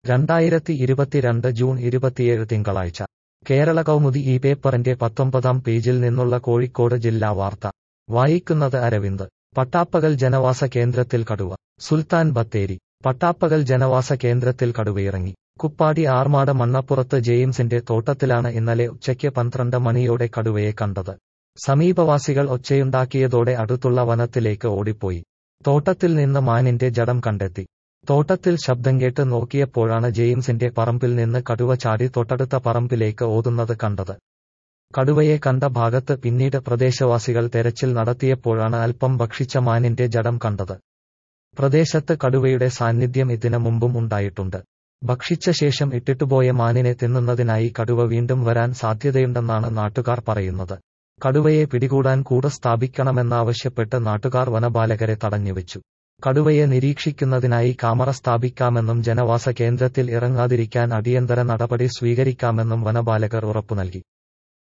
രണ്ടായിരത്തി ഇരുപത്തിരണ്ട് ജൂൺ ഇരുപത്തിയേഴ് തിങ്കളാഴ്ച കേരള കൗമുദി ഈ പേപ്പറിന്റെ പത്തൊമ്പതാം പേജിൽ നിന്നുള്ള കോഴിക്കോട് ജില്ലാ വാർത്ത വായിക്കുന്നത് അരവിന്ദ് പട്ടാപ്പകൽ ജനവാസ കേന്ദ്രത്തിൽ കടുവ സുൽത്താൻ ബത്തേരി പട്ടാപ്പകൽ ജനവാസ കേന്ദ്രത്തിൽ കടുവയിറങ്ങി കുപ്പാടി ആർമാട് മണ്ണപ്പുറത്ത് ജെയിംസിന്റെ തോട്ടത്തിലാണ് ഇന്നലെ ഉച്ചയ്ക്ക് പന്ത്രണ്ട് മണിയോടെ കടുവയെ കണ്ടത് സമീപവാസികൾ ഒച്ചയുണ്ടാക്കിയതോടെ അടുത്തുള്ള വനത്തിലേക്ക് ഓടിപ്പോയി തോട്ടത്തിൽ നിന്ന് മാനിന്റെ ജഡം കണ്ടെത്തി തോട്ടത്തിൽ ശബ്ദം കേട്ട് നോക്കിയപ്പോഴാണ് ജെയിംസിന്റെ പറമ്പിൽ നിന്ന് കടുവ ചാടി തൊട്ടടുത്ത പറമ്പിലേക്ക് ഓതുന്നത് കണ്ടത് കടുവയെ കണ്ട ഭാഗത്ത് പിന്നീട് പ്രദേശവാസികൾ തെരച്ചിൽ നടത്തിയപ്പോഴാണ് അല്പം ഭക്ഷിച്ച മാനിന്റെ ജഡം കണ്ടത് പ്രദേശത്ത് കടുവയുടെ സാന്നിധ്യം ഇതിനു മുമ്പും ഉണ്ടായിട്ടുണ്ട് ഭക്ഷിച്ച ശേഷം ഇട്ടിട്ടുപോയ മാനിനെ തിന്നുന്നതിനായി കടുവ വീണ്ടും വരാൻ സാധ്യതയുണ്ടെന്നാണ് നാട്ടുകാർ പറയുന്നത് കടുവയെ പിടികൂടാൻ കൂട സ്ഥാപിക്കണമെന്നാവശ്യപ്പെട്ട് നാട്ടുകാർ വനപാലകരെ തടഞ്ഞുവെച്ചു കടുവയെ നിരീക്ഷിക്കുന്നതിനായി കാമറ സ്ഥാപിക്കാമെന്നും ജനവാസ കേന്ദ്രത്തിൽ ഇറങ്ങാതിരിക്കാൻ അടിയന്തര നടപടി സ്വീകരിക്കാമെന്നും വനപാലകർ ഉറപ്പു നൽകി